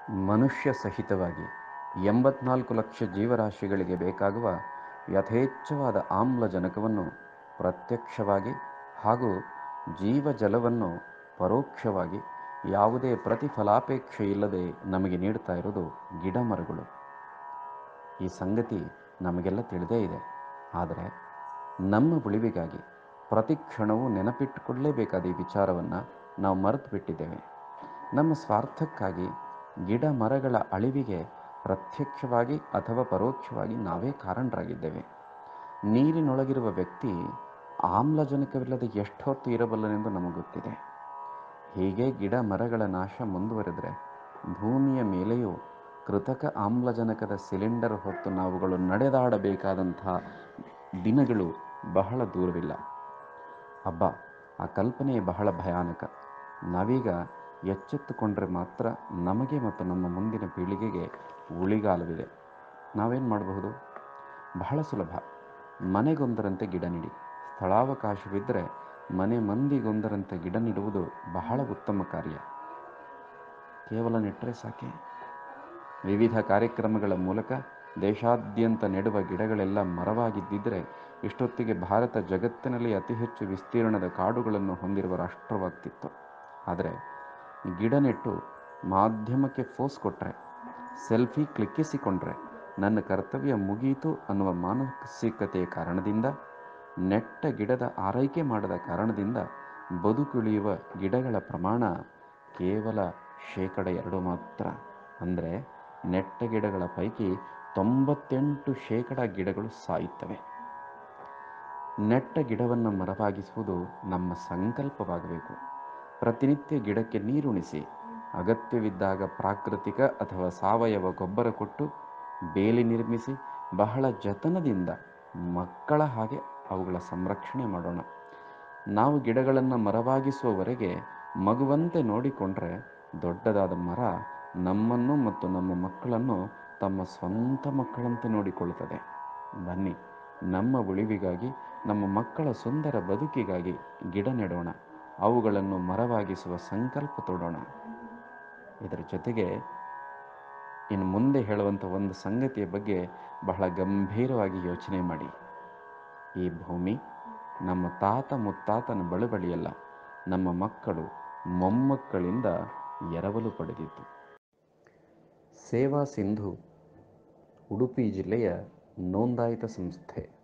ಮನುಷ್ಯ ಸಹಿತವಾಗಿ ಎಂಬತ್ನಾಲ್ಕು ಲಕ್ಷ ಜೀವರಾಶಿಗಳಿಗೆ ಬೇಕಾಗುವ ಯಥೇಚ್ಛವಾದ ಆಮ್ಲಜನಕವನ್ನು ಪ್ರತ್ಯಕ್ಷವಾಗಿ ಹಾಗೂ ಜೀವಜಲವನ್ನು ಪರೋಕ್ಷವಾಗಿ ಯಾವುದೇ ಪ್ರತಿಫಲಾಪೇಕ್ಷೆ ಇಲ್ಲದೆ ನಮಗೆ ನೀಡ್ತಾ ಇರೋದು ಗಿಡ ಮರಗಳು ಈ ಸಂಗತಿ ನಮಗೆಲ್ಲ ತಿಳಿದೇ ಇದೆ ಆದರೆ ನಮ್ಮ ಉಳಿವಿಗಾಗಿ ಪ್ರತಿ ಕ್ಷಣವೂ ನೆನಪಿಟ್ಟುಕೊಳ್ಳಲೇಬೇಕಾದ ಈ ವಿಚಾರವನ್ನು ನಾವು ಮರೆತು ಬಿಟ್ಟಿದ್ದೇವೆ ನಮ್ಮ ಸ್ವಾರ್ಥಕ್ಕಾಗಿ ಗಿಡ ಮರಗಳ ಅಳಿವಿಗೆ ಪ್ರತ್ಯಕ್ಷವಾಗಿ ಅಥವಾ ಪರೋಕ್ಷವಾಗಿ ನಾವೇ ಕಾರಣರಾಗಿದ್ದೇವೆ ನೀರಿನೊಳಗಿರುವ ವ್ಯಕ್ತಿ ಆಮ್ಲಜನಕವಿಲ್ಲದೆ ಎಷ್ಟು ಹೊತ್ತು ಇರಬಲ್ಲನೆಂದು ನಮಗೆ ಗೊತ್ತಿದೆ ಹೀಗೆ ಗಿಡ ಮರಗಳ ನಾಶ ಮುಂದುವರೆದರೆ ಭೂಮಿಯ ಮೇಲೆಯೂ ಕೃತಕ ಆಮ್ಲಜನಕದ ಸಿಲಿಂಡರ್ ಹೊತ್ತು ನಾವುಗಳು ನಡೆದಾಡಬೇಕಾದಂಥ ದಿನಗಳು ಬಹಳ ದೂರವಿಲ್ಲ ಹಬ್ಬ ಆ ಕಲ್ಪನೆ ಬಹಳ ಭಯಾನಕ ನಾವೀಗ ಎಚ್ಚೆತ್ತುಕೊಂಡ್ರೆ ಮಾತ್ರ ನಮಗೆ ಮತ್ತು ನಮ್ಮ ಮುಂದಿನ ಪೀಳಿಗೆಗೆ ಉಳಿಗಾಲವಿದೆ ನಾವೇನು ಮಾಡಬಹುದು ಬಹಳ ಸುಲಭ ಮನೆಗೊಂದರಂತೆ ಗಿಡ ನೆಡಿ ಸ್ಥಳಾವಕಾಶವಿದ್ದರೆ ಮನೆ ಮಂದಿಗೊಂದರಂತೆ ಗಿಡ ನೆಡುವುದು ಬಹಳ ಉತ್ತಮ ಕಾರ್ಯ ಕೇವಲ ನೆಟ್ಟರೆ ಸಾಕೆ ವಿವಿಧ ಕಾರ್ಯಕ್ರಮಗಳ ಮೂಲಕ ದೇಶಾದ್ಯಂತ ನೆಡುವ ಗಿಡಗಳೆಲ್ಲ ಮರವಾಗಿದ್ದಿದ್ದರೆ ಇಷ್ಟೊತ್ತಿಗೆ ಭಾರತ ಜಗತ್ತಿನಲ್ಲಿ ಅತಿ ಹೆಚ್ಚು ವಿಸ್ತೀರ್ಣದ ಕಾಡುಗಳನ್ನು ಹೊಂದಿರುವ ರಾಷ್ಟ್ರವಾಗ್ತಿತ್ತು ಆದರೆ ಗಿಡ ನೆಟ್ಟು ಮಾಧ್ಯಮಕ್ಕೆ ಫೋಸ್ ಕೊಟ್ಟರೆ ಸೆಲ್ಫಿ ಕ್ಲಿಕ್ಕಿಸಿಕೊಂಡ್ರೆ ನನ್ನ ಕರ್ತವ್ಯ ಮುಗಿಯಿತು ಅನ್ನುವ ಮಾನಸಿಕತೆಯ ಕಾರಣದಿಂದ ನೆಟ್ಟ ಗಿಡದ ಆರೈಕೆ ಮಾಡದ ಕಾರಣದಿಂದ ಬದುಕುಳಿಯುವ ಗಿಡಗಳ ಪ್ರಮಾಣ ಕೇವಲ ಶೇಕಡ ಎರಡು ಮಾತ್ರ ಅಂದರೆ ನೆಟ್ಟ ಗಿಡಗಳ ಪೈಕಿ ತೊಂಬತ್ತೆಂಟು ಶೇಕಡ ಗಿಡಗಳು ಸಾಯುತ್ತವೆ ನೆಟ್ಟ ಗಿಡವನ್ನು ಮರವಾಗಿಸುವುದು ನಮ್ಮ ಸಂಕಲ್ಪವಾಗಬೇಕು ಪ್ರತಿನಿತ್ಯ ಗಿಡಕ್ಕೆ ನೀರುಣಿಸಿ ಅಗತ್ಯವಿದ್ದಾಗ ಪ್ರಾಕೃತಿಕ ಅಥವಾ ಸಾವಯವ ಗೊಬ್ಬರ ಕೊಟ್ಟು ಬೇಲಿ ನಿರ್ಮಿಸಿ ಬಹಳ ಜತನದಿಂದ ಮಕ್ಕಳ ಹಾಗೆ ಅವುಗಳ ಸಂರಕ್ಷಣೆ ಮಾಡೋಣ ನಾವು ಗಿಡಗಳನ್ನು ಮರವಾಗಿಸುವವರೆಗೆ ಮಗುವಂತೆ ನೋಡಿಕೊಂಡ್ರೆ ದೊಡ್ಡದಾದ ಮರ ನಮ್ಮನ್ನು ಮತ್ತು ನಮ್ಮ ಮಕ್ಕಳನ್ನು ತಮ್ಮ ಸ್ವಂತ ಮಕ್ಕಳಂತೆ ನೋಡಿಕೊಳ್ಳುತ್ತದೆ ಬನ್ನಿ ನಮ್ಮ ಉಳಿವಿಗಾಗಿ ನಮ್ಮ ಮಕ್ಕಳ ಸುಂದರ ಬದುಕಿಗಾಗಿ ಗಿಡ ನೆಡೋಣ ಅವುಗಳನ್ನು ಮರವಾಗಿಸುವ ಸಂಕಲ್ಪ ತೊಡೋಣ ಇದರ ಜೊತೆಗೆ ಇನ್ನು ಮುಂದೆ ಹೇಳುವಂಥ ಒಂದು ಸಂಗತಿಯ ಬಗ್ಗೆ ಬಹಳ ಗಂಭೀರವಾಗಿ ಯೋಚನೆ ಮಾಡಿ ಈ ಭೂಮಿ ನಮ್ಮ ತಾತ ಮುತ್ತಾತನ ಬಳುವಳಿಯಲ್ಲ ನಮ್ಮ ಮಕ್ಕಳು ಮೊಮ್ಮಕ್ಕಳಿಂದ ಎರವಲು ಪಡೆದಿತ್ತು ಸೇವಾ ಸಿಂಧು ಉಡುಪಿ ಜಿಲ್ಲೆಯ ನೋಂದಾಯಿತ ಸಂಸ್ಥೆ